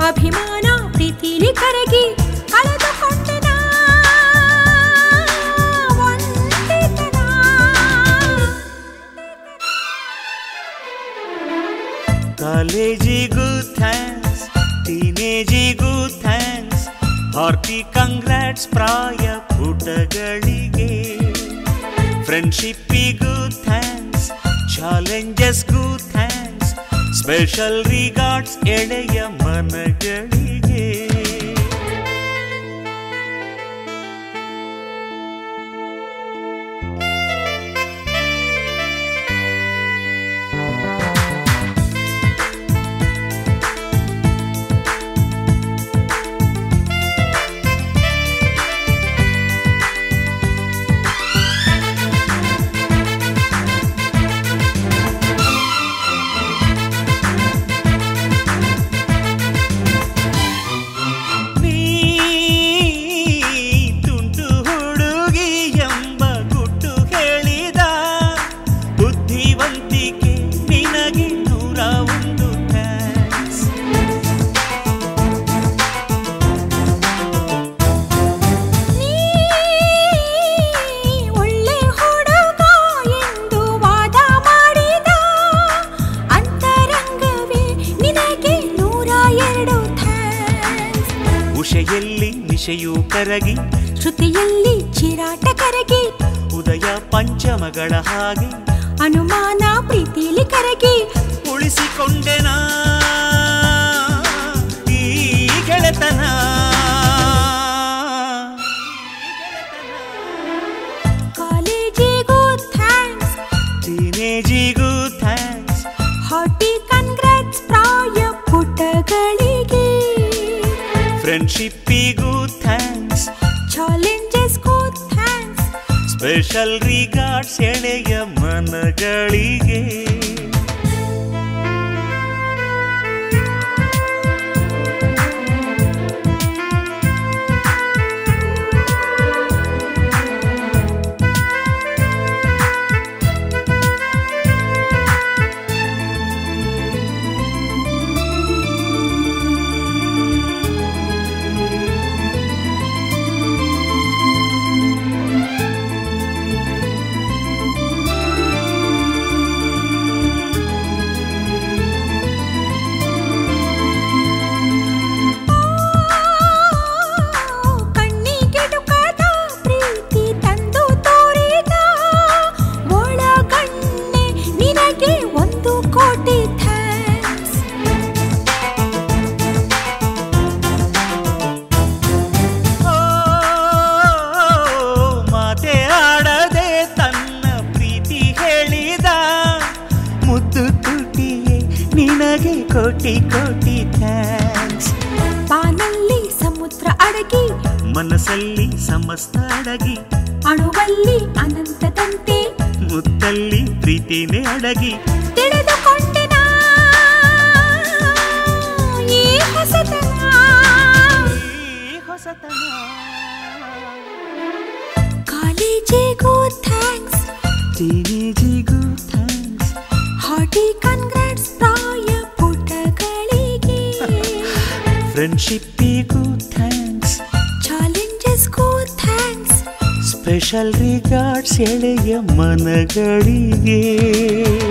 ಅಭಿಮಾನ ಪ್ರೀತಿಲಿ ಕರಗಿ ಕಳೆದುಕೊಂಡೆನ ಒಂಟಿತನ. ಕಾಲೇಜಿಗೂ ಥ್ಯಾಂಕ್ಸ್ ಟೀನೇಜಿಗೂ ಥ್ಯಾಂಕ್ಸ್ ಹಾರ್ಟಿ ಕಂಗ್ರಾಟ್ಸ್ ಪ್ರಾಯ ಪುಟಗಳಿಗೆ ಫ್ರೆಂಡ್ಶಿಪ್ಪಿಗೂ ಥ್ಯಾಂಕ್ಸ್ ಚಾಲೆಂಜಸ್ಗೂ ಥ್ಯಾಂಕ್ಸ್ ಸ್ಪೆಷಲ್ ರಿಗಾರ್ಡ್ಸ್ ಎಳೆಯ ಮನಗಳಿಗೆ ನೀ ತುಂಟು ಹುಡುಗಿ ಎಂಬ ಗುಟ್ಟು ಹೇಳಿದ ಬುದ್ಧಿವಂತಿಕೆ ನಿನಗೆ ನೂರ ಒಂದು ಥ್ಯಾಂಕ್ಸ್ ನೀ ಒಳ್ಳೆ ಹುಡುಗ ಎಂದು ವಾದ ಮಾಡಿದ ಅಂತರಂಗವೇ ನಿನಗೆ ನೂರ ಎರಡು ಥ್ಯಾಂಕ್ಸ್ ಉಷೆಯಲ್ಲಿ ನಿಶೆಯೂ ಕರಗಿ ಶ್ರುತಿಯಲ್ಲಿ ಚಿರಾಟ ಕರಗಿ ಉದಯ ಪಂಚಮಗಳ ಹಾಗೆ ಅನುಮಾನ ಪ್ರೀತಿಲಿ ಕರಗಿ ಉಳಿಸಿಕೊಂಡೆನಾ ಈ ಗೆಳೆತನ ಕಾಲೇಜಿಗೂ ಥ್ಯಾಂಕ್ಸ್ ಟೀನೇಜಿಗೂ ಥ್ಯಾಂಕ್ಸ್ ಹಾಟಿ ಕನ್ಗ್ರಾಟ್ಸ್ ಪ್ರಾಯ ಪುಟಗಳಿಗೆ ಫ್ರೆಂಡ್ಶಿಪ್ಪಿಗೂ ಥ್ಯಾಂಕ್ಸ್ ಚಾಲೆಂಜಸ್ಗೂ ಥ್ಯಾಂಕ್ಸ್ ಸ್ಪೆಷಲ್ ರಿಗಾರ್ಡ್ಸ್ ಎಳೆಯ ಮನಗಳಿಗೆ ಕಣ್ಣಿಗೆಟುಕದ ಪ್ರೀತಿ ತಂದು ತೋರಿದ ಒಳಗಣ್ಣೆ ನಿನಗೆ ಒಂದು ಕೋಟಿ ಥ್ಯಾಂಕ್ಸ್ ಓ, ಮಾತೆ ಆಡದೆ ತನ್ನ ಪ್ರೀತಿ ಹೇಳಿದ ಮುದ್ದು ತುಟಿಯೇ ನಿನಗೆ ಕೋಟಿ ಕೋಟಿ ಥ್ಯಾಂಕ್ಸ್ ಬಾನಲ್ಲಿ ಸಮುದ್ರ ಅಡಗಿ ಮನಸ್ಸಲ್ಲಿ ಸಮಸ್ತ ಅಡಗಿ ಅಣುವಲ್ಲಿ ಅನಂತದಂತೆ ಮುತ್ತಲ್ಲಿ ಪ್ರೀತಿನೇ ಅಡಗಿ ತಿಳಿದುಕೊಂಡೆನ ಈ ಹೊಸತನ ಈ ಹೊಸತನ ಕಾಲೇಜಿಗೂ ಥ್ಯಾಂಕ್ಸ್ ಟೀನೇಜಿಗೂ ಥ್ಯಾಂಕ್ಸ್ ಹಾಟಿ ಕನ್ಗ್ರಾಟ್ಸ್ ಪ್ರಾಯ ಪುಟಗಳಿಗೆ ಫ್ರೆಂಡ್ಶಿಪ್ಪಿಗೂ ಥ್ಯಾಂಕ್ಸ್ ಚಾಲೆಂಜಸ್ಗೂ ಥ್ಯಾಂಕ್ಸ್ ಸ್ಪೆಷಲ್ ರಿಗಾರ್ಡ್ಸ್ ಎಳೆಯ ಮನಗಳಿಗೆ